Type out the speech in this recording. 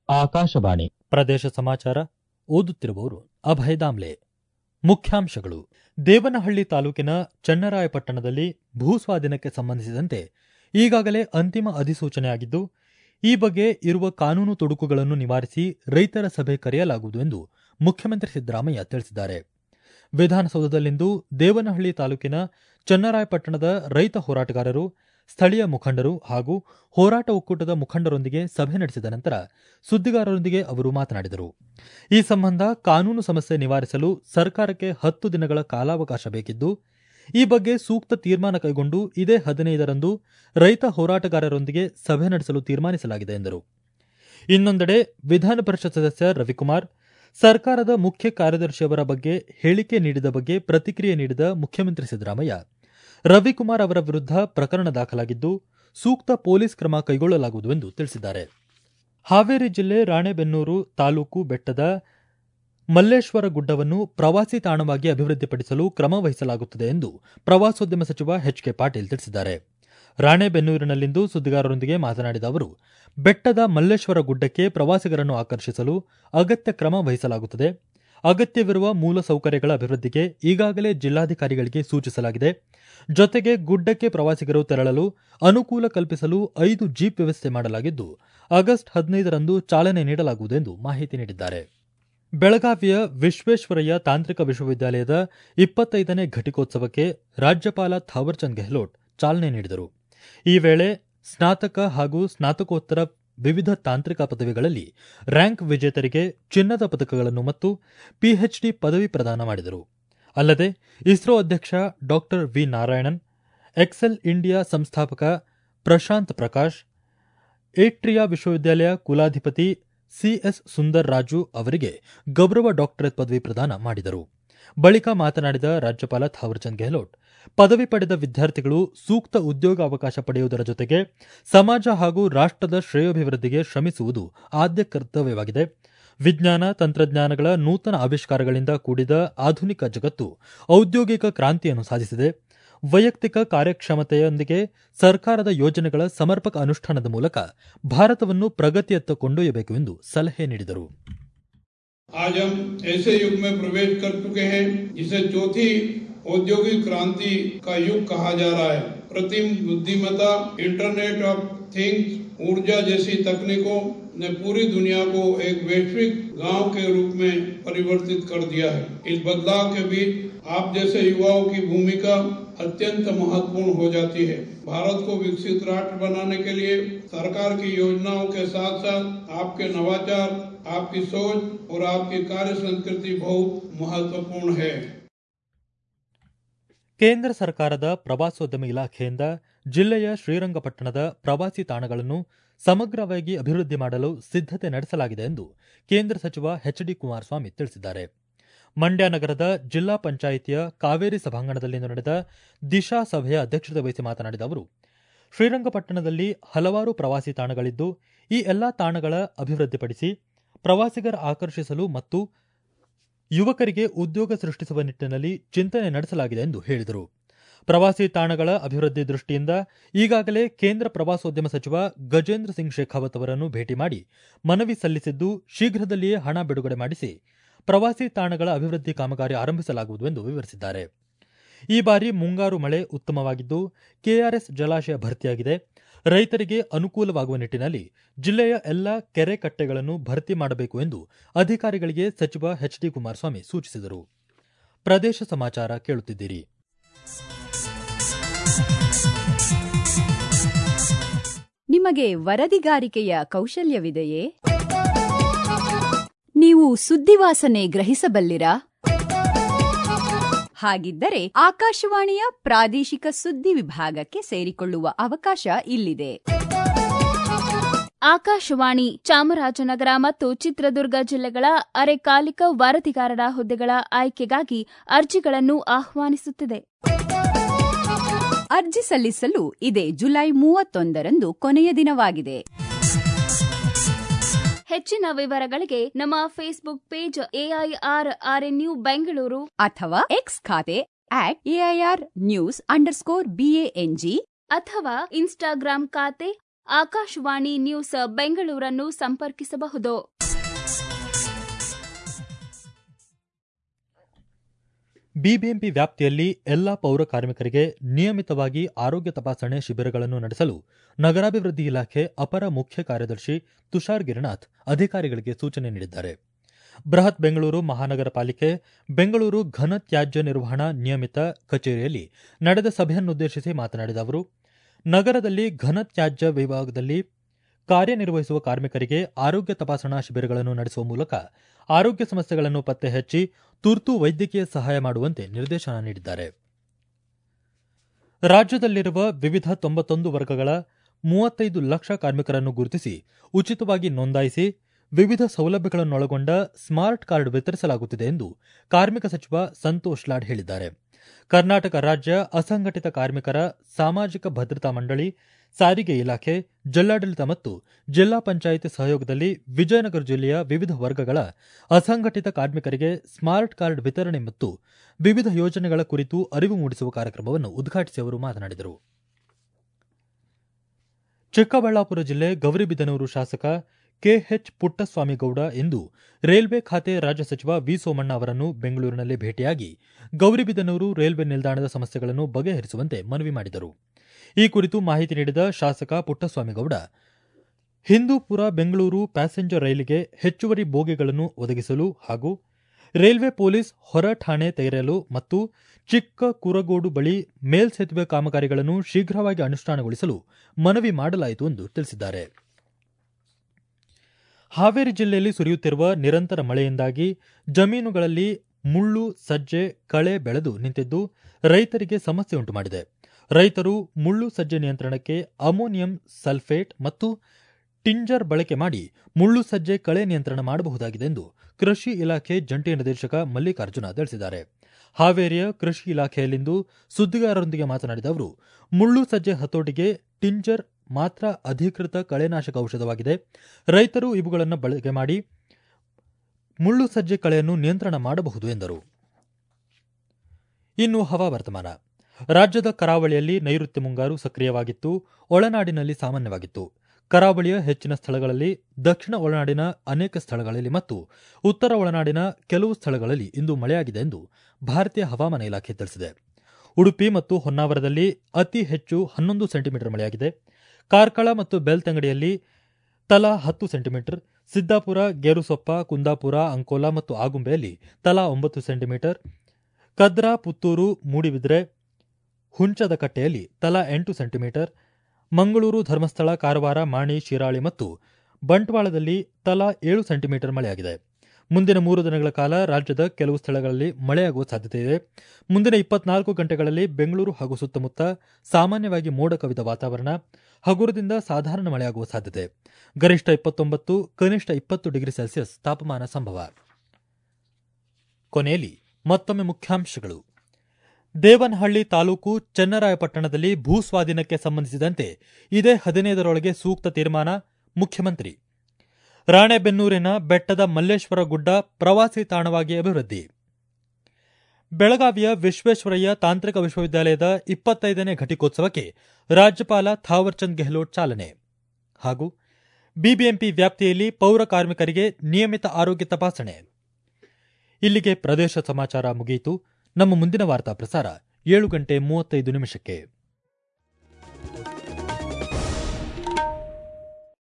ಆಕಾಶವಾಣಿ ಪ್ರದೇಶ ಸಮಾಚಾರ ಓದುತ್ತಿರುವವರು ಅಭಯ ದಾಮ್ಲೆ ಮುಖ್ಯಾಂಶಗಳು ದೇವನಹಳ್ಳಿ ತಾಲೂಕಿನ ಚನ್ನರಾಯಪಟ್ಟಣದಲ್ಲಿ ಭೂಸ್ವಾಧೀನಕ್ಕೆ ಸಂಬಂಧಿಸಿದಂತೆ ಈಗಾಗಲೇ ಅಂತಿಮ ಅಧಿಸೂಚನೆಯಾಗಿದ್ದು ಈ ಬಗ್ಗೆ ಇರುವ ಕಾನೂನು ತೊಡಕುಗಳನ್ನು ನಿವಾರಿಸಿ ರೈತರ ಸಭೆ ಕರೆಯಲಾಗುವುದು ಎಂದು ಮುಖ್ಯಮಂತ್ರಿ ಸಿದ್ದರಾಮಯ್ಯ ತಿಳಿಸಿದ್ದಾರೆ ವಿಧಾನಸೌಧದಲ್ಲಿಂದು ದೇವನಹಳ್ಳಿ ತಾಲೂಕಿನ ಚನ್ನರಾಯಪಟ್ಟಣದ ರೈತ ಹೋರಾಟಗಾರರು ಸ್ಥಳೀಯ ಮುಖಂಡರು ಹಾಗೂ ಹೋರಾಟ ಒಕ್ಕೂಟದ ಮುಖಂಡರೊಂದಿಗೆ ಸಭೆ ನಡೆಸಿದ ನಂತರ ಸುದ್ದಿಗಾರರೊಂದಿಗೆ ಅವರು ಮಾತನಾಡಿದರು ಈ ಸಂಬಂಧ ಕಾನೂನು ಸಮಸ್ಯೆ ನಿವಾರಿಸಲು ಸರ್ಕಾರಕ್ಕೆ ಹತ್ತು ದಿನಗಳ ಕಾಲಾವಕಾಶ ಬೇಕಿದ್ದು ಈ ಬಗ್ಗೆ ಸೂಕ್ತ ತೀರ್ಮಾನ ಕೈಗೊಂಡು ಇದೇ ಹದಿನೈದರಂದು ರೈತ ಹೋರಾಟಗಾರರೊಂದಿಗೆ ಸಭೆ ನಡೆಸಲು ತೀರ್ಮಾನಿಸಲಾಗಿದೆ ಎಂದರು ಇನ್ನೊಂದೆಡೆ ವಿಧಾನ ಪರಿಷತ್ ಸದಸ್ಯ ರವಿಕುಮಾರ್ ಸರ್ಕಾರದ ಮುಖ್ಯ ಕಾರ್ಯದರ್ಶಿಯವರ ಬಗ್ಗೆ ಹೇಳಿಕೆ ನೀಡಿದ ಬಗ್ಗೆ ಪ್ರತಿಕ್ರಿಯೆ ನೀಡಿದ ಮುಖ್ಯಮಂತ್ರಿ ಸಿದ್ದರಾಮಯ್ಯ ರವಿಕುಮಾರ್ ಅವರ ವಿರುದ್ಧ ಪ್ರಕರಣ ದಾಖಲಾಗಿದ್ದು ಸೂಕ್ತ ಪೊಲೀಸ್ ಕ್ರಮ ಕೈಗೊಳ್ಳಲಾಗುವುದು ಎಂದು ತಿಳಿಸಿದ್ದಾರೆ ಹಾವೇರಿ ಜಿಲ್ಲೆ ರಾಣೆಬೆನ್ನೂರು ತಾಲೂಕು ಬೆಟ್ಟದ ಮಲ್ಲೇಶ್ವರ ಗುಡ್ಡವನ್ನು ಪ್ರವಾಸಿ ತಾಣವಾಗಿ ಅಭಿವೃದ್ಧಿಪಡಿಸಲು ಕ್ರಮ ವಹಿಸಲಾಗುತ್ತದೆ ಎಂದು ಪ್ರವಾಸೋದ್ಯಮ ಸಚಿವ ಎಚ್ ಕೆ ಪಾಟೀಲ್ ತಿಳಿಸಿದ್ದಾರೆ ರಾಣೆಬೆನ್ನೂರಿನಲ್ಲಿಂದು ಸುದ್ದಿಗಾರರೊಂದಿಗೆ ಮಾತನಾಡಿದ ಅವರು ಬೆಟ್ಟದ ಮಲ್ಲೇಶ್ವರ ಗುಡ್ಡಕ್ಕೆ ಪ್ರವಾಸಿಗರನ್ನು ಆಕರ್ಷಿಸಲು ಅಗತ್ಯ ಕ್ರಮ ವಹಿಸಲಾಗುತ್ತದೆ ಅಗತ್ಯವಿರುವ ಮೂಲಸೌಕರ್ಯಗಳ ಅಭಿವೃದ್ಧಿಗೆ ಈಗಾಗಲೇ ಜಿಲ್ಲಾಧಿಕಾರಿಗಳಿಗೆ ಸೂಚಿಸಲಾಗಿದೆ ಜೊತೆಗೆ ಗುಡ್ಡಕ್ಕೆ ಪ್ರವಾಸಿಗರು ತೆರಳಲು ಅನುಕೂಲ ಕಲ್ಪಿಸಲು ಐದು ಜೀಪ್ ವ್ಯವಸ್ಥೆ ಮಾಡಲಾಗಿದ್ದು ಆಗಸ್ಟ್ ಹದಿನೈದರಂದು ಚಾಲನೆ ನೀಡಲಾಗುವುದು ಎಂದು ಮಾಹಿತಿ ನೀಡಿದ್ದಾರೆ ಬೆಳಗಾವಿಯ ವಿಶ್ವೇಶ್ವರಯ್ಯ ತಾಂತ್ರಿಕ ವಿಶ್ವವಿದ್ಯಾಲಯದ ಇಪ್ಪತ್ತೈದನೇ ಘಟಿಕೋತ್ಸವಕ್ಕೆ ರಾಜ್ಯಪಾಲ ಥಾವರ್ಚಂದ್ ಗೆಹ್ಲೋಟ್ ಚಾಲನೆ ನೀಡಿದರು ಈ ವೇಳೆ ಸ್ನಾತಕ ಹಾಗೂ ಸ್ನಾತಕೋತ್ತರ ವಿವಿಧ ತಾಂತ್ರಿಕ ಪದವಿಗಳಲ್ಲಿ ರ್ಯಾಂಕ್ ವಿಜೇತರಿಗೆ ಚಿನ್ನದ ಪದಕಗಳನ್ನು ಮತ್ತು ಪಿಎಚ್ಡಿ ಪದವಿ ಪ್ರದಾನ ಮಾಡಿದರು ಅಲ್ಲದೆ ಇಸ್ರೋ ಅಧ್ಯಕ್ಷ doctor V Narayanan Excel India ಸಂಸ್ಥಾಪಕ ಪ್ರಶಾಂತ್ ಪ್ರಕಾಶ್ ಏಟ್ರಿಯಾ ವಿಶ್ವವಿದ್ಯಾಲಯ ಕುಲಾಧಿಪತಿ ಸಿಎಸ್ ಸುಂದರ್ ರಾಜು ಅವರಿಗೆ ಗೌರವ ಡಾಕ್ಟರೇಟ್ ಪದವಿ ಪ್ರದಾನ ಮಾಡಿದರು ಬಳಿಕ ಮಾತನಾಡಿದ ರಾಜ್ಯಪಾಲ ಥಾವರ್ಚಂದ್ ಗೆಹ್ಲೋಟ್ ಪದವಿ ಪಡೆದ ವಿದ್ಯಾರ್ಥಿಗಳು ಸೂಕ್ತ ಉದ್ಯೋಗ ಅವಕಾಶ ಪಡೆಯುವುದರ ಜೊತೆಗೆ ಸಮಾಜ ಹಾಗೂ ರಾಷ್ಟದ ಶ್ರೇಯೋಭಿವೃದ್ಧಿಗೆ ಶ್ರಮಿಸುವುದು ಆದ್ಯ ಕರ್ತವ್ಯವಾಗಿದೆ ವಿಜ್ಞಾನ ತಂತ್ರಜ್ಞಾನಗಳ ನೂತನ ಆವಿಷ್ಕಾರಗಳಿಂದ ಕೂಡಿದ ಆಧುನಿಕ ಜಗತ್ತು ಔದ್ಯೋಗಿಕ ಕ್ರಾಂತಿಯನ್ನು ಸಾಧಿಸಿದೆ ವೈಯಕ್ತಿಕ ಕಾರ್ಯಕ್ಷಮತೆಯೊಂದಿಗೆ ಸರ್ಕಾರದ ಯೋಜನೆಗಳ ಸಮರ್ಪಕ ಅನುಷ್ಠಾನದ ಮೂಲಕ ಭಾರತವನ್ನು ಪ್ರಗತಿಯತ್ತ ಕೊಂಡೊಯ್ಯಬೇಕು ಎಂದು ಸಲಹೆ ನೀಡಿದರು आज हम ऐसे युग में प्रवेश कर चुके हैं जिसे चौथी औद्योगिक क्रांति का युग कहा जा रहा है कृत्रिम बुद्धिमत्ता इंटरनेट ऑफ थिंग्स ऊर्जा जैसी तकनीकों ने पूरी दुनिया को एक वैश्विक गांव के रूप में परिवर्तित कर दिया है इस बदलाव के बीच आप जैसे युवाओं की भूमिका अत्यंत महत्वपूर्ण हो जाती है भारत को विकसित राष्ट्र बनाने के लिए सरकार की योजनाओं के साथ साथ आपके नवाचार आपकी सोच और आपकी कार्य संस्कृति बहुत महत्वपूर्ण है ಕೇಂದ್ರ ಸರ್ಕಾರದ ಪ್ರವಾಸೋದ್ಯಮ ಇಲಾಖೆಯಿಂದ ಜಿಲ್ಲೆಯ ಶ್ರೀರಂಗಪಟ್ಟಣದ ಪ್ರವಾಸಿ ತಾಣಗಳನ್ನು ಸಮಗ್ರವಾಗಿ ಅಭಿವೃದ್ಧಿ ಮಾಡಲು ಸಿದ್ಧತೆ ನಡೆಸಲಾಗಿದೆ ಎಂದು ಕೇಂದ್ರ ಸಚಿವ ಎಚ್ ಡಿ ಕುಮಾರಸ್ವಾಮಿ ತಿಳಿಸಿದ್ದಾರೆ ಮಂಡ್ಯ ನಗರದ ಜಿಲ್ಲಾ ಪಂಚಾಯಿತಿಯ ಕಾವೇರಿ ಸಭಾಂಗಣದಲ್ಲಿಂದು ನಡೆದ ದಿಶಾ ಸಭೆಯ ಅಧ್ಯಕ್ಷತೆ ವಹಿಸಿ ಮಾತನಾಡಿದ ಅವರು ಶ್ರೀರಂಗಪಟ್ಟಣದಲ್ಲಿ ಹಲವಾರು ಪ್ರವಾಸಿ ತಾಣಗಳಿದ್ದು ಈ ಎಲ್ಲಾ ತಾಣಗಳ ಅಭಿವೃದ್ಧಿಪಡಿಸಿ ಪ್ರವಾಸಿಗರ ಆಕರ್ಷಿಸಲು ಮತ್ತು ಯುವಕರಿಗೆ ಉದ್ಯೋಗ ಸೃಷ್ಟಿಸುವ ನಿಟ್ಟಿನಲ್ಲಿ ಚಿಂತನೆ ನಡೆಸಲಾಗಿದೆ ಎಂದು ಹೇಳಿದರು ಪ್ರವಾಸಿ ತಾಣಗಳ ಅಭಿವೃದ್ಧಿ ದೃಷ್ಟಿಯಿಂದ ಈಗಾಗಲೇ ಕೇಂದ್ರ ಪ್ರವಾಸೋದ್ಯಮ ಸಚಿವ ಗಜೇಂದ್ರ ಸಿಂಗ್ ಶೇಖಾವತ್ ಅವರನ್ನು ಭೇಟಿ ಮಾಡಿ ಮನವಿ ಸಲ್ಲಿಸಿದ್ದು ಶೀಘ್ರದಲ್ಲಿಯೇ ಹಣ ಬಿಡುಗಡೆ ಮಾಡಿಸಿ ಪ್ರವಾಸಿ ತಾಣಗಳ ಅಭಿವೃದ್ಧಿ ಕಾಮಗಾರಿ ಆರಂಭಿಸಲಾಗುವುದು ಎಂದು ವಿವರಿಸಿದ್ದಾರೆ ಈ ಬಾರಿ ಮುಂಗಾರು ಮಳೆ ಉತ್ತಮವಾಗಿದ್ದು ಕೆಆರ್ಎಸ್ ಜಲಾಶಯ ಭರ್ತಿಯಾಗಿದೆ ರೈತರಿಗೆ ಅನುಕೂಲವಾಗುವ ನಿಟ್ಟಿನಲ್ಲಿ ಜಿಲ್ಲೆಯ ಎಲ್ಲ ಕೆರೆ ಕಟ್ಟೆಗಳನ್ನು ಭರ್ತಿ ಮಾಡಬೇಕು ಎಂದು ಅಧಿಕಾರಿಗಳಿಗೆ ಸಚಿವ ಎಚ್ ಡಿ ಕುಮಾರಸ್ವಾಮಿ ಸೂಚಿಸಿದರು ಪ್ರದೇಶ ಸಮಾಚಾರ ಕೇಳುತ್ತಿದ್ದೀರಿ ನಿಮಗೆ ವರದಿಗಾರಿಕೆಯ ಕೌಶಲ್ಯವಿದೆಯೇ ನೀವು ಸುದ್ದಿವಾಸನೆ ಗ್ರಹಿಸಬಲ್ಲಿರಾ ಹಾಗಿದ್ದರೆ ಆಕಾಶವಾಣಿಯ ಪ್ರಾದೇಶಿಕ ಸುದ್ದಿ ವಿಭಾಗಕ್ಕೆ ಸೇರಿಕೊಳ್ಳುವ ಅವಕಾಶ ಇಲ್ಲಿದೆ ಆಕಾಶವಾಣಿ ಚಾಮರಾಜನಗರ ಮತ್ತು ಚಿತ್ರದುರ್ಗ ಜಿಲ್ಲೆಗಳ ಅರೆಕಾಲಿಕ ವರದಿಗಾರರ ಹುದ್ದೆಗಳ ಆಯ್ಕೆಗಾಗಿ ಅರ್ಜಿಗಳನ್ನು ಆಹ್ವಾನಿಸುತ್ತಿದೆ ಅರ್ಜಿ ಸಲ್ಲಿಸಲು ಇದೇ ಜುಲೈ ಮೂವತ್ತೊಂದರಂದು ಕೊನೆಯ ದಿನವಾಗಿದೆ ಹೆಚ್ಚಿನ ವಿವರಗಳಿಗೆ ನಮ್ಮ Facebook page AIR RNU Bengaluru ಅಥವಾ ಎಕ್ಸ್ ಖಾತೆ at AIR news underscore BANG ಅಥವಾ ಇನ್ಸ್ಟಾಗ್ರಾಂ ಖಾತೆ ಆಕಾಶವಾಣಿ ನ್ಯೂಸ್ ಬೆಂಗಳೂರನ್ನು ಸಂಪರ್ಕಿಸಬಹುದು ಬಿಬಿಎಂಪಿ ವ್ಯಾಪ್ತಿಯಲ್ಲಿ ಎಲ್ಲಾ ಪೌರ ಕಾರ್ಮಿಕರಿಗೆ ನಿಯಮಿತವಾಗಿ ಆರೋಗ್ಯ ತಪಾಸಣೆ ಶಿಬಿರಗಳನ್ನು ನಡೆಸಲು ನಗರಾಭಿವೃದ್ಧಿ ಇಲಾಖೆ ಅಪರ ಮುಖ್ಯ ಕಾರ್ಯದರ್ಶಿ ತುಷಾರ್ ಗಿರಿನಾಥ್ ಅಧಿಕಾರಿಗಳಿಗೆ ಸೂಚನೆ ನೀಡಿದ್ದಾರೆ ಬೃಹತ್ ಬೆಂಗಳೂರು ಮಹಾನಗರ ಪಾಲಿಕೆ ಬೆಂಗಳೂರು ಘನ ತ್ಯಾಜ್ಯ ನಿರ್ವಹಣಾ ನಿಯಮಿತ ಕಚೇರಿಯಲ್ಲಿ ನಡೆದ ಸಭೆಯನ್ನುದ್ದೇಶಿಸಿ ಮಾತನಾಡಿದ ಅವರು ನಗರದಲ್ಲಿ ಘನ ತ್ಯಾಜ್ಯ ವಿಭಾಗದಲ್ಲಿ ಕಾರ್ಯನಿರ್ವಹಿಸುವ ಕಾರ್ಮಿಕರಿಗೆ ಆರೋಗ್ಯ ತಪಾಸಣಾ ಶಿಬಿರಗಳನ್ನು ನಡೆಸುವ ಮೂಲಕ ಆರೋಗ್ಯ ಸಮಸ್ಯೆಗಳನ್ನು ಪತ್ತೆ ಹಚ್ಚಿ ತುರ್ತು ವೈದ್ಯಕೀಯ ಸಹಾಯ ಮಾಡುವಂತೆ ನಿರ್ದೇಶನ ನೀಡಿದ್ದಾರೆ ರಾಜ್ಯದಲ್ಲಿರುವ ವಿವಿಧ ತೊಂಬತ್ತೊಂದು ವರ್ಗಗಳ ಮೂವತ್ತೈದು ಲಕ್ಷ ಕಾರ್ಮಿಕರನ್ನು ಗುರುತಿಸಿ ಉಚಿತವಾಗಿ ನೋಂದಾಯಿಸಿ ವಿವಿಧ ಸೌಲಭ್ಯಗಳನ್ನೊಳಗೊಂಡ ಸ್ಮಾರ್ಟ್ ಕಾರ್ಡ್ ವಿತರಿಸಲಾಗುತ್ತಿದೆ ಎಂದು ಕಾರ್ಮಿಕ ಸಚಿವ ಸಂತೋಷ್ ಲಾಡ್ ಹೇಳಿದ್ದಾರೆ ಕರ್ನಾಟಕ ರಾಜ್ಯ ಅಸಂಘಟಿತ ಕಾರ್ಮಿಕರ ಸಾಮಾಜಿಕ ಭದ್ರತಾ ಮಂಡಳಿ ಸಾರಿಗೆ ಇಲಾಖೆ ಜಿಲ್ಲಾಡಳಿತ ಮತ್ತು ಜಿಲ್ಲಾ ಪಂಚಾಯಿತಿ ಸಹಯೋಗದಲ್ಲಿ ವಿಜಯನಗರ ಜಿಲ್ಲೆಯ ವಿವಿಧ ವರ್ಗಗಳ ಅಸಂಘಟಿತ ಕಾರ್ಮಿಕರಿಗೆ ಸ್ಮಾರ್ಟ್ ಕಾರ್ಡ್ ವಿತರಣೆ ಮತ್ತು ವಿವಿಧ ಯೋಜನೆಗಳ ಕುರಿತು ಅರಿವು ಮೂಡಿಸುವ ಕಾರ್ಯಕ್ರಮವನ್ನು ಉದ್ಘಾಟಿಸಿ ಅವರು ಮಾತನಾಡಿದರು ಚಿಕ್ಕಬಳ್ಳಾಪುರ ಜಿಲ್ಲೆ ಗೌರಿಬಿದನೂರು ಶಾಸಕ ಕೆಎಚ್ ಪುಟ್ಟಸ್ವಾಮಿಗೌಡ ಇಂದು ರೈಲ್ವೆ ಖಾತೆ ರಾಜ್ಯ ಸಚಿವ ವಿ ಸೋಮಣ್ಣ ಅವರನ್ನು ಬೆಂಗಳೂರಿನಲ್ಲಿ ಭೇಟಿಯಾಗಿ ಗೌರಿಬಿದನೂರು ರೈಲ್ವೆ ನಿಲ್ದಾಣದ ಸಮಸ್ಯೆಗಳನ್ನು ಬಗೆಹರಿಸುವಂತೆ ಮನವಿ ಮಾಡಿದರು ಈ ಕುರಿತು ಮಾಹಿತಿ ನೀಡಿದ ಶಾಸಕ ಪುಟ್ಟಸ್ವಾಮಿಗೌಡ ಹಿಂದೂಪುರ ಬೆಂಗಳೂರು ಪ್ಯಾಸೆಂಜರ್ ರೈಲಿಗೆ ಹೆಚ್ಚುವರಿ ಬೋಗಿಗಳನ್ನು ಒದಗಿಸಲು ಹಾಗೂ ರೈಲ್ವೆ ಪೊಲೀಸ್ ಹೊರ ಠಾಣೆ ತೆರೆಯಲು ಮತ್ತು ಚಿಕ್ಕ ಕುರಗೋಡು ಬಳಿ ಮೇಲ್ಸೇತುವೆ ಕಾಮಗಾರಿಗಳನ್ನು ಶೀಘ್ರವಾಗಿ ಅನುಷ್ಠಾನಗೊಳಿಸಲು ಮನವಿ ಮಾಡಲಾಯಿತು ಎಂದು ತಿಳಿಸಿದ್ದಾರೆ ಹಾವೇರಿ ಜಿಲ್ಲೆಯಲ್ಲಿ ಸುರಿಯುತ್ತಿರುವ ನಿರಂತರ ಮಳೆಯಿಂದಾಗಿ ಜಮೀನುಗಳಲ್ಲಿ ಮುಳ್ಳು ಸಜ್ಜೆ ಕಳೆ ಬೆಳೆದು ನಿಂತಿದ್ದು ರೈತರಿಗೆ ಸಮಸ್ಯೆ ಉಂಟುಮಾಡಿದೆ ರೈತರು ಮುಳ್ಳು ಸಜ್ಜೆ ನಿಯಂತ್ರಣಕ್ಕೆ ಅಮೋನಿಯಂ ಸಲ್ಫೇಟ್ ಮತ್ತು ಟಿಂಜರ್ ಬಳಕೆ ಮಾಡಿ ಮುಳ್ಳು ಸಜ್ಜೆ ಕಳೆ ನಿಯಂತ್ರಣ ಮಾಡಬಹುದಾಗಿದೆ ಎಂದು ಕೃಷಿ ಇಲಾಖೆ ಜಂಟಿ ನಿರ್ದೇಶಕ ಮಲ್ಲಿಕಾರ್ಜುನ ತಿಳಿಸಿದ್ದಾರೆ ಹಾವೇರಿಯ ಕೃಷಿ ಇಲಾಖೆಯಲ್ಲಿಂದು ಸುದ್ದಿಗಾರರೊಂದಿಗೆ ಮಾತನಾಡಿದ ಅವರು ಮುಳ್ಳು ಸಜ್ಜೆ ಹತೋಟಿಗೆ ಟಿಂಜರ್ ಮಾತ್ರ ಅಧಿಕೃತ ಕಳೆನಾಶಕ ಔಷಧವಾಗಿದೆ ರೈತರು ಇವುಗಳನ್ನು ಬಳಕೆ ಮಾಡಿ ಮುಳ್ಳು ಸಜ್ಜೆ ಕಳೆಯನ್ನು ನಿಯಂತ್ರಣ ಮಾಡಬಹುದು ಎಂದರು ಇನ್ನು ಹವಾವರ್ತಮಾನ ರಾಜ್ಯದ ಕರಾವಳಿಯಲ್ಲಿ ನೈಋತ್ಯ ಮುಂಗಾರು ಸಕ್ರಿಯವಾಗಿತ್ತು ಒಳನಾಡಿನಲ್ಲಿ ಸಾಮಾನ್ಯವಾಗಿತ್ತು ಕರಾವಳಿಯ ಹೆಚ್ಚಿನ ಸ್ಥಳಗಳಲ್ಲಿ ದಕ್ಷಿಣ ಒಳನಾಡಿನ ಅನೇಕ ಸ್ಥಳಗಳಲ್ಲಿ ಮತ್ತು ಉತ್ತರ ಒಳನಾಡಿನ ಕೆಲವು ಸ್ಥಳಗಳಲ್ಲಿ ಇಂದು ಮಳೆಯಾಗಿದೆ ಎಂದು ಭಾರತೀಯ ಹವಾಮಾನ ಇಲಾಖೆ ತಿಳಿಸಿದೆ ಉಡುಪಿ ಮತ್ತು ಹೊನ್ನಾವರದಲ್ಲಿ ಅತಿ ಹೆಚ್ಚು ಹನ್ನೊಂದು ಸೆಂಟಿಮೀಟರ್ ಮಳೆಯಾಗಿದೆ ಕಾರ್ಕಳ ಮತ್ತು ಬೆಳ್ತಂಗಡಿಯಲ್ಲಿ ತಲಾ ಹತ್ತು ಸೆಂಟಿಮೀಟರ್ ಸಿದ್ದಾಪುರ ಗೇರುಸೊಪ್ಪ ಕುಂದಾಪುರ ಅಂಕೋಲಾ ಮತ್ತು ಆಗುಂಬೆಯಲ್ಲಿ ತಲಾ ಒಂಬತ್ತು ಸೆಂಟಿಮೀಟರ್ ಕದ್ರಾ ಪುತ್ತೂರು ಮೂಡಿಬಿದ್ರೆ ಹುಂಚದಕಟ್ಟೆಯಲ್ಲಿ ತಲಾ ಎಂಟು ಸೆಂಟಿಮೀಟರ್ ಮಂಗಳೂರು ಧರ್ಮಸ್ಥಳ ಕಾರವಾರ ಮಾಣಿ ಶಿರಾಳಿ ಮತ್ತು ಬಂಟ್ವಾಳದಲ್ಲಿ ತಲಾ ಏಳು ಸೆಂಟಿಮೀಟರ್ ಮಳೆಯಾಗಿದೆ ಮುಂದಿನ ಮೂರು ದಿನಗಳ ಕಾಲ ರಾಜ್ಯದ ಕೆಲವು ಸ್ಥಳಗಳಲ್ಲಿ ಮಳೆಯಾಗುವ ಸಾಧ್ಯತೆ ಇದೆ ಮುಂದಿನ ಇಪ್ಪತ್ನಾಲ್ಕು ಗಂಟೆಗಳಲ್ಲಿ ಬೆಂಗಳೂರು ಹಾಗೂ ಸುತ್ತಮುತ್ತ ಸಾಮಾನ್ಯವಾಗಿ ಮೋಡ ಕವಿದ ವಾತಾವರಣ ಹಗುರದಿಂದ ಸಾಧಾರಣ ಮಳೆಯಾಗುವ ಸಾಧ್ಯತೆ ಗರಿಷ್ಠ ಇಪ್ಪತ್ತೊಂಬತ್ತು ಕನಿಷ್ಠ ಇಪ್ಪತ್ತು ಡಿಗ್ರಿ ಸೆಲ್ಸಿಯಸ್ ತಾಪಮಾನ ಸಂಭವ ಕೊನೆಯಲ್ಲಿ ಮತ್ತೊಮ್ಮೆ ಮುಖ್ಯಾಂಶಗಳು ದೇವನಹಳ್ಳಿ ತಾಲೂಕು ಚನ್ನರಾಯಪಟ್ಟಣದಲ್ಲಿ ಭೂ ಸ್ವಾಧೀನಕ್ಕೆ ಸಂಬಂಧಿಸಿದಂತೆ ಇದೇ ಹದಿನೈದರೊಳಗೆ ಸೂಕ್ತ ತೀರ್ಮಾನ ಮುಖ್ಯಮಂತ್ರಿ ರಾಣೆಬೆನ್ನೂರಿನ ಬೆಟ್ಟದ ಮಲ್ಲೇಶ್ವರ ಗುಡ್ಡ ಪ್ರವಾಸಿ ತಾಣವಾಗಿ ಅಭಿವೃದ್ಧಿ ಬೆಳಗಾವಿಯ ವಿಶ್ವೇಶ್ವರಯ್ಯ ತಾಂತ್ರಿಕ ವಿಶ್ವವಿದ್ಯಾಲಯದ ಇಪ್ಪತ್ತೈದನೇ ಘಟಿಕೋತ್ಸವಕ್ಕೆ ರಾಜ್ಯಪಾಲ ಥಾವರ್ಚಂದ್ ಗೆಹ್ಲೋಟ್ ಚಾಲನೆ ಹಾಗೂ ಬಿಬಿಎಂಪಿ ವ್ಯಾಪ್ತಿಯಲ್ಲಿ ಪೌರ ಕಾರ್ಮಿಕರಿಗೆ ನಿಯಮಿತ ಆರೋಗ್ಯ ತಪಾಸಣೆ ಇಲ್ಲಿಗೆ ಪ್ರದೇಶ ಸಮಾಚಾರ ಮುಗಿಯಿತು ನಮ್ಮ ಮುಂದಿನ ವಾರ್ತಾ ಪ್ರಸಾರ ಏಳು ಗಂಟೆ ಮೂವತ್ತೈದು ನಿಮಿಷಕ್ಕೆ